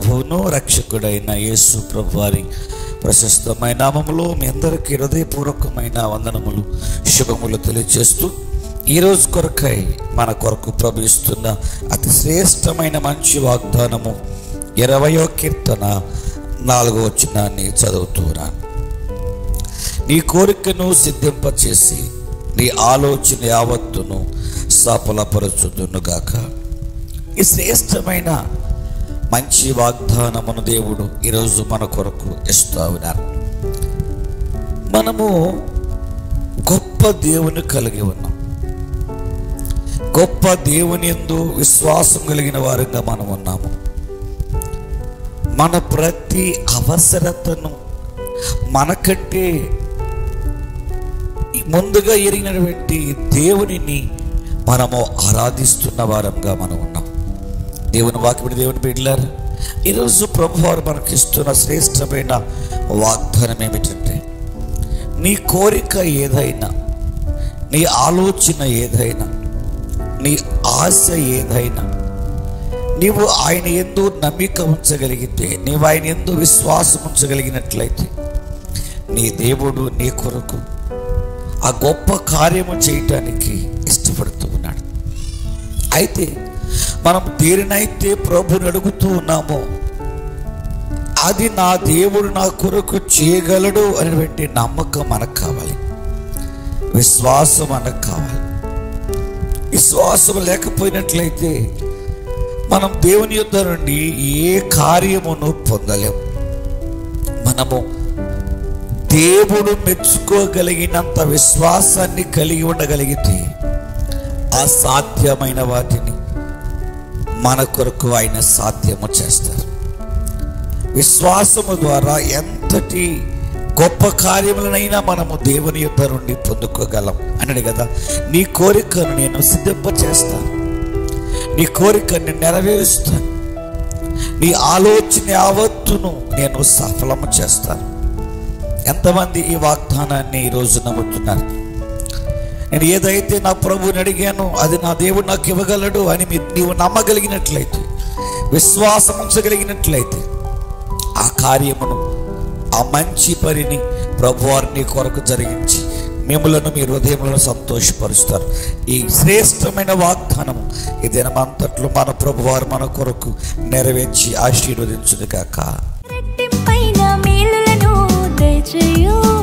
ప్రభువును రక్షకుడైన యేసు ప్రభు వారి ప్రశస్తమైన నామములో మీ అందరికీ హృదయపూర్వకమైన వందనములు శుభములు తెలియజేస్తూ ఈరోజు కొరకై మన కొరకు ప్రవహిస్తున్న అతి శ్రేష్టమైన మంచి వాగ్దానము ఇరవయో కీర్తన నాలుగో వచనాన్ని చదువుతున్నాను నీ కోరికను సిద్ధింపచేసి నీ ఆలోచన యావత్తును సఫలపరచుదునుగాక ఈ శ్రేష్టమైన మంచి వాగ్దానమును దేవుడు ఈరోజు మన కొరకు ఇస్తా ఉన్నారు మనము గొప్ప దేవుని కలిగి ఉన్నాం గొప్ప దేవుని ఎందు విశ్వాసం కలిగిన వారుగా మనం ఉన్నాము మన ప్రతి అవసరతను మనకంటే ముందుగా ఎరిగినటువంటి దేవునిని మనము ఆరాధిస్తున్న వారంగా మనం ఉన్నాం దేవుని వాక్యపడి దేవుని బిడ్డలారు ఈరోజు ప్రభు వారు మనకి ఇస్తున్న శ్రేష్టమైన వాగ్దానం ఏమిటంటే నీ కోరిక ఏదైనా నీ ఆలోచన ఏదైనా నీ ఆశ ఏదైనా నీవు ఆయన ఎందు నమ్మిక ఉంచగలిగితే నీవు ఆయన ఎందు విశ్వాసం ఉంచగలిగినట్లయితే నీ దేవుడు నీ కొరకు ఆ గొప్ప కార్యము చేయటానికి ఇష్టపడుతూ ఉన్నాడు అయితే మనం దేనినైతే ప్రభుని అడుగుతూ ఉన్నామో అది నా దేవుడు నా కొరకు చేయగలడు అనేటువంటి నమ్మకం మనకు కావాలి విశ్వాసం మనకు కావాలి విశ్వాసం లేకపోయినట్లయితే మనం దేవుని యొద్ద నుండి ఏ కార్యమును పొందలేం మనము దేవుడు మెచ్చుకోగలిగినంత విశ్వాసాన్ని కలిగి ఉండగలిగితే అసాధ్యమైన వాటిని మన కొరకు ఆయన సాధ్యము చేస్తారు విశ్వాసము ద్వారా ఎంతటి గొప్ప కార్యములనైనా మనము దేవుని యొద్ద నుండి పొందుకోగలం అన్నాడు కదా నీ కోరికను నేను సిద్ధింప చేస్తాను నీ కోరికను నెరవేరుస్తాను నీ ఆలోచన యావత్తును నేను సఫలము చేస్తాను ఎంతమంది ఈ వాగ్దానాన్ని ఈరోజు నమ్ముతున్నారు నేను ఏదైతే నా ప్రభుని అడిగానో అది నా దేవుడు నాకు ఇవ్వగలడు అని మీరు నీవు నమ్మగలిగినట్లయితే విశ్వాసం ఉంచగలిగినట్లయితే ఆ కార్యమును ఆ మంచి పనిని ప్రభువారిని కొరకు జరిగించి మిమ్మలను మీ హృదయంలో సంతోషపరుస్తారు ఈ శ్రేష్టమైన వాగ్దానం ఈ దినమంతట్లో మన ప్రభువారు మన కొరకు నెరవేర్చి ఆశీర్వదించును కాక రెట్టింపైన మేలులను దయచేయు